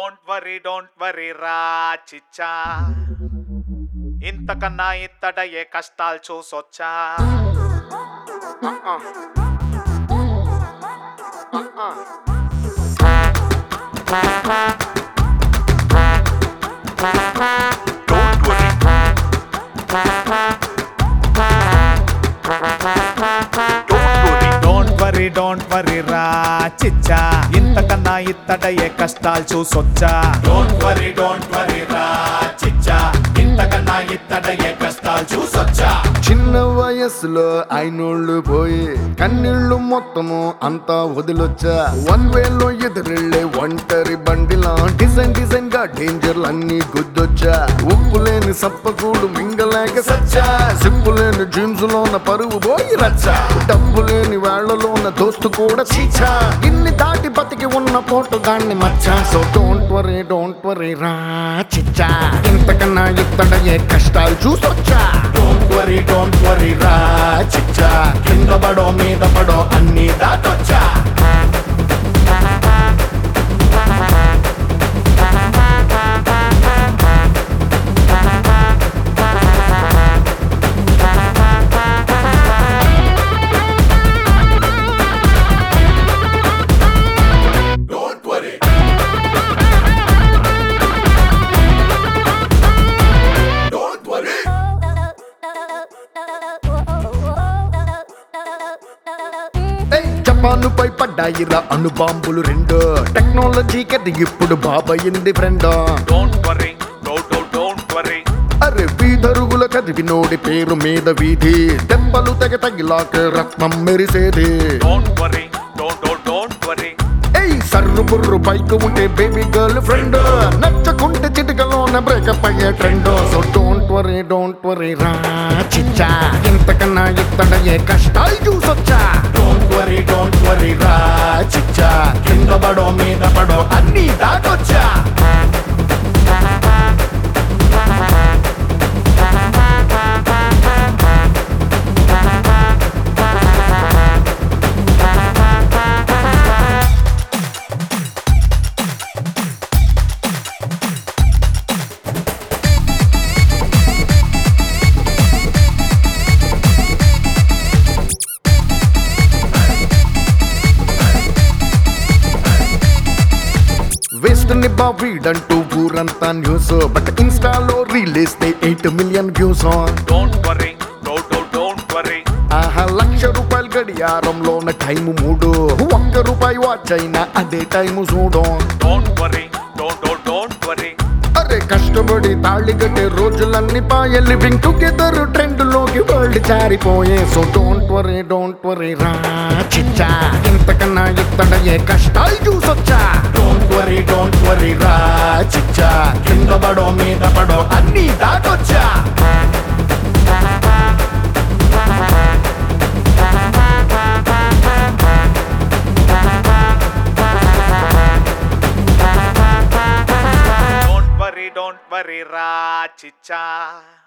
don't worry don't worry రా చిచ్చా ఇంతకన్నా ఇత్తడ ఏ కష్టాలు చూసొచ్చా don't worry don't worry don't worry రా చిచ్చా ఇంతకన్నా ఇత్తడ ఏ కష్టాలు చూసొచ్చా డోంట్ వరీ డోంట్ వరీ రా చిచ్చా ఇంతకన్నా ఇత్తడ ఏ కష్టాలు చూసొచ్చా చిన్న వయసులో అయినోళ్ళు పోయి కన్నీళ్ళు మొత్తము అంతా వదిలొచ్చా వన్ వేలో ఎదురెళ్ళే ఒంటరి బండిలా డిజైన్ డిజైన్ గా డేంజర్లు అన్ని గుద్దొచ్చా ఉప్పు లేని సప్పకూడు మింగలేక సచ్చా సిప్పు లేని జీన్స్ లోన పరువు పోయి రచ్చా డబ్బు లేని వేళ్లలోన దోస్తు కూడా చీచా ఇన్ని దాటి బతికి ఉన్న పోటు దాన్ని మచ్చా so don't worry don't worry రా చిచ్చా ఇంతకన్నా ఇత్తడ ఏ కష్టాలు చూసొచ్చా డోంట్ వరీ డోంట్ వరీ రా చిచ్చా కింద పడో మీద పడో అన్ని దాటొచ్చా డోంట్ వరీ డోంట్ వరీ ఏయ్, జపాను పై పడ్డాయిరా అణు బాంబులు రెండు టెక్నాలజీకి అది ఇప్పుడు బాబయింది friend don't worry don't don't worry అరే వీధరుగుల చదివి నోడి పేరు మీద వీధి దెబ్బలు తెగ తగిలాక రత్నం మెరిసేది don't worry don't don't worry ఏయ్ సర్రు బుర్రు పైకి ఉంటే బేబీ గర్ల్ ఫ్రెండ్ నచ్చకుంటే చిటికలోన బ్రేకప్ అయ్యే trend so don't worry don't worry రా చిచ్చా ఇంతకన్నా ఇత్తడ ఏ కష్టాలు చూసొచ్చా డోంట్ వరీ డోంట్ వరీ రా చిచ్చా కింద పడో మీద పడో అన్ని దాటొచ్చా వేస్ట్ ని వీడంటూ ఊరంతా న్యూస్ బట్ ఇన్స్టాలో రిలీస్తే eight million views don't worry don't don't worry ఆహా లక్ష రూపాయలు గడియారంలోన టైం మూడు ఒక్క రూపాయి వాచ్ అయినా అదే టైం చూడు don't worry don't don't worry అరే కష్టపడి తాళి కట్టే రోజులన్నీ పాయ లివింగ్ టుగెదర్ ట్రెండ్ లోకి వరల్డ్ జారిపోయే so don't worry don't worry రా చిచ్చా ఇంతకన్నా ఇత్తడ ఏ కష్టాలు చూసొచ్చా డోంట్ వరీ డోంట్ వరీ రా చిచ్చా కింద పడో మీద పడో అన్ని దాటొచ్చా డోంట్ వరీ డోంట్ వరీ రా చిచ్చా